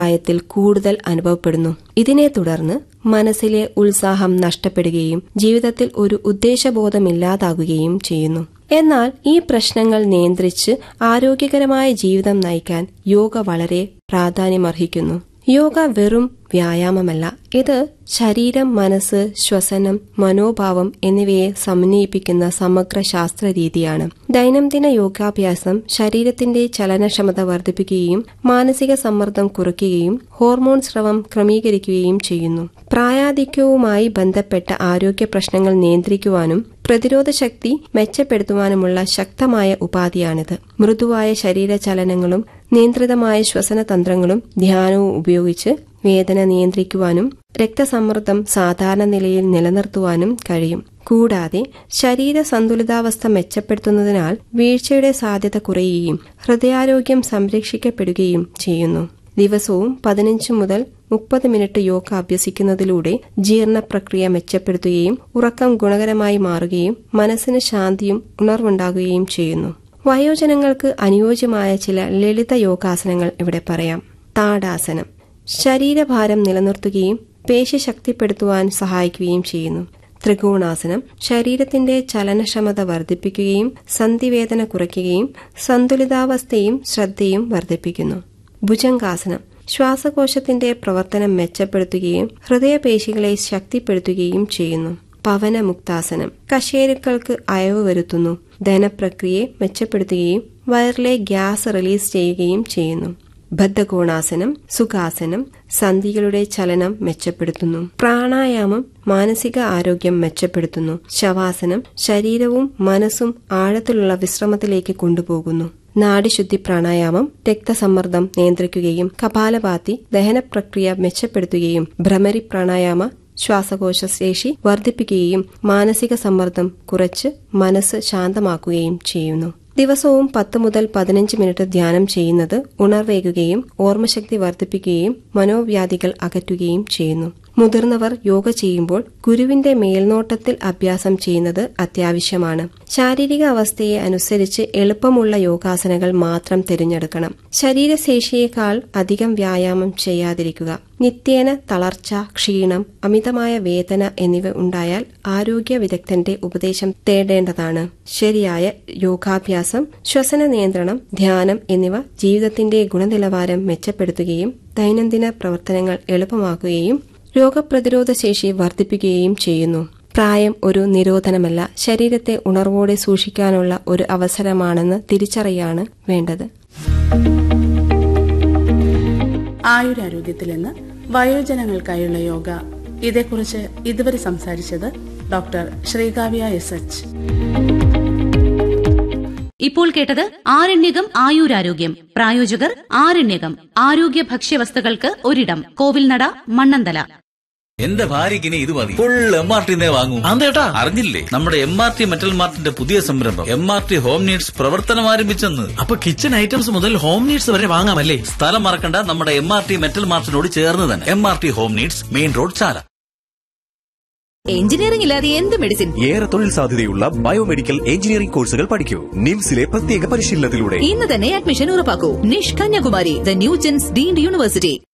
പ്രായത്തിൽ കൂടുതൽ അനുഭവപ്പെടുന്നു ഇതിനെ തുടർന്ന് മനസ്സിലെ ഉത്സാഹം നഷ്ടപ്പെടുകയും ജീവിതത്തിൽ ഒരു ഉദ്ദേശബോധമില്ലാതാകുകയും ചെയ്യുന്നു എന്നാൽ ഈ പ്രശ്നങ്ങൾ നിയന്ത്രിച്ച് ആരോഗ്യകരമായ ജീവിതം നയിക്കാൻ യോഗ വളരെ പ്രാധാന്യമർഹിക്കുന്നു യോഗ വെറും വ്യായാമമല്ല ഇത് ശരീരം മനസ്സ് ശ്വസനം മനോഭാവം എന്നിവയെ സമന്വയിപ്പിക്കുന്ന സമഗ്ര ശാസ്ത്ര രീതിയാണ് ദൈനംദിന യോഗാഭ്യാസം ശരീരത്തിന്റെ ചലനക്ഷമത വർദ്ധിപ്പിക്കുകയും മാനസിക സമ്മർദ്ദം കുറയ്ക്കുകയും ഹോർമോൺ സ്രവം ക്രമീകരിക്കുകയും ചെയ്യുന്നു പ്രായാധിക്യവുമായി ബന്ധപ്പെട്ട ആരോഗ്യ പ്രശ്നങ്ങൾ നിയന്ത്രിക്കുവാനും പ്രതിരോധ ശക്തി മെച്ചപ്പെടുത്തുവാനുമുള്ള ശക്തമായ ഉപാധിയാണിത് മൃദുവായ ശരീരചലനങ്ങളും നിയന്ത്രിതമായ ശ്വസനതന്ത്രങ്ങളും ധ്യാനവും ഉപയോഗിച്ച് വേദന നിയന്ത്രിക്കുവാനും രക്തസമ്മർദ്ദം സാധാരണ നിലയിൽ നിലനിർത്തുവാനും കഴിയും കൂടാതെ ശരീര സന്തുലിതാവസ്ഥ മെച്ചപ്പെടുത്തുന്നതിനാൽ വീഴ്ചയുടെ സാധ്യത കുറയുകയും ഹൃദയാരോഗ്യം സംരക്ഷിക്കപ്പെടുകയും ചെയ്യുന്നു ദിവസവും പതിനഞ്ച് മുതൽ മുപ്പത് മിനിറ്റ് യോഗ അഭ്യസിക്കുന്നതിലൂടെ ജീർണ പ്രക്രിയ മെച്ചപ്പെടുത്തുകയും ഉറക്കം ഗുണകരമായി മാറുകയും മനസ്സിന് ശാന്തിയും ഉണർവുണ്ടാകുകയും ചെയ്യുന്നു വയോജനങ്ങൾക്ക് അനുയോജ്യമായ ചില ലളിത യോഗാസനങ്ങൾ ഇവിടെ പറയാം താടാസനം ശരീരഭാരം നിലനിർത്തുകയും പേശി ശക്തിപ്പെടുത്തുവാൻ സഹായിക്കുകയും ചെയ്യുന്നു ത്രികോണാസനം ശരീരത്തിന്റെ ചലനക്ഷമത വർദ്ധിപ്പിക്കുകയും സന്ധിവേദന കുറയ്ക്കുകയും സന്തുലിതാവസ്ഥയും ശ്രദ്ധയും വർദ്ധിപ്പിക്കുന്നു ഭുജംഗാസനം ശ്വാസകോശത്തിന്റെ പ്രവർത്തനം മെച്ചപ്പെടുത്തുകയും ഹൃദയപേശികളെ ശക്തിപ്പെടുത്തുകയും ചെയ്യുന്നു പവനമുക്താസനം കശേരുക്കൾക്ക് അയവ് വരുത്തുന്നു ദഹനപ്രക്രിയയെ മെച്ചപ്പെടുത്തുകയും വയറിലെ ഗ്യാസ് റിലീസ് ചെയ്യുകയും ചെയ്യുന്നു ബദ്ധകോണാസനം സുഖാസനം സന്ധികളുടെ ചലനം മെച്ചപ്പെടുത്തുന്നു പ്രാണായാമം മാനസിക ആരോഗ്യം മെച്ചപ്പെടുത്തുന്നു ശവാസനം ശരീരവും മനസ്സും ആഴത്തിലുള്ള വിശ്രമത്തിലേക്ക് കൊണ്ടുപോകുന്നു നാഡിശുദ്ധി പ്രാണായാമം രക്തസമ്മർദ്ദം നിയന്ത്രിക്കുകയും കപാലഭാതി ദഹനപ്രക്രിയ മെച്ചപ്പെടുത്തുകയും ഭ്രമരി പ്രാണായാമ ശ്വാസകോശ ശേഷി വർദ്ധിപ്പിക്കുകയും മാനസിക സമ്മർദ്ദം കുറച്ച് മനസ്സ് ശാന്തമാക്കുകയും ചെയ്യുന്നു ദിവസവും പത്ത് മുതൽ പതിനഞ്ച് മിനിറ്റ് ധ്യാനം ചെയ്യുന്നത് ഉണർവേകുകയും ഓർമ്മശക്തി വർദ്ധിപ്പിക്കുകയും മനോവ്യാധികൾ അകറ്റുകയും ചെയ്യുന്നു മുതിർന്നവർ യോഗ ചെയ്യുമ്പോൾ ഗുരുവിന്റെ മേൽനോട്ടത്തിൽ അഭ്യാസം ചെയ്യുന്നത് അത്യാവശ്യമാണ് ശാരീരിക അവസ്ഥയെ അനുസരിച്ച് എളുപ്പമുള്ള യോഗാസനകൾ മാത്രം തിരഞ്ഞെടുക്കണം ശരീരശേഷിയേക്കാൾ അധികം വ്യായാമം ചെയ്യാതിരിക്കുക നിത്യേന തളർച്ച ക്ഷീണം അമിതമായ വേദന എന്നിവ ഉണ്ടായാൽ ആരോഗ്യ വിദഗ്ധന്റെ ഉപദേശം തേടേണ്ടതാണ് ശരിയായ യോഗാഭ്യാസം ശ്വസന നിയന്ത്രണം ധ്യാനം എന്നിവ ജീവിതത്തിന്റെ ഗുണനിലവാരം മെച്ചപ്പെടുത്തുകയും ദൈനംദിന പ്രവർത്തനങ്ങൾ എളുപ്പമാക്കുകയും രോഗപ്രതിരോധ ശേഷി വർദ്ധിപ്പിക്കുകയും ചെയ്യുന്നു പ്രായം ഒരു നിരോധനമല്ല ശരീരത്തെ ഉണർവോടെ സൂക്ഷിക്കാനുള്ള ഒരു അവസരമാണെന്ന് തിരിച്ചറിയാണ് വേണ്ടത് ആയുരാരോഗ്യത്തിൽ നിന്ന് വയോജനങ്ങൾക്കായുള്ള യോഗ ഇതേക്കുറിച്ച് ഇതുവരെ സംസാരിച്ചത് ഡോക്ടർ ശ്രീകാവ്യ എസ് എച്ച് ഇപ്പോൾ കേട്ടത് ആരണ്യകം ആയുരാരോഗ്യം പ്രായോജകർ ആരണ്യകം ആരോഗ്യ ഭക്ഷ്യവസ്തുക്കൾക്ക് ഒരിടം കോവിൽനട മണ്ണന്തല എന്റെ ഭാര്യയ്ക്ക് ഇനി ഇത് മതി ഫുൾ എം ആർ ടി വാങ്ങൂ അതേട്ടാ അറിഞ്ഞില്ലേ നമ്മുടെ എം ആർ ടി മെറ്റൽ മാർട്ടിന്റെ പുതിയ സംരംഭം M R T home needs പ്രവർത്തനം ആരംഭിച്ചെന്ന് അപ്പൊ കിച്ചൺ ഐറ്റംസ് മുതൽ ഹോം നീഡ്സ് വരെ വാങ്ങാമല്ലേ സ്ഥലം മറക്കണ്ട നമ്മുടെ എം ആർ ടി മെറ്റൽ മാർട്ടിനോട് ചേർന്ന് തന്നെ M R T home needs main road Chala engineering ഇല്ലാതെ എന്ത് മെഡിസിൻ ഏറെ തൊഴിൽ സാധ്യതയുള്ള ബയോമെഡിക്കൽ എഞ്ചിനീയറിംഗ് കോഴ്സുകൾ പഠിക്കൂ നിംസിലെ പ്രത്യേക പരിശീലനത്തിലൂടെ ഇന്ന് തന്നെ അഡ്മിഷൻ ഉറപ്പാക്കൂ NICHE Kanyakumari the new gens deemed university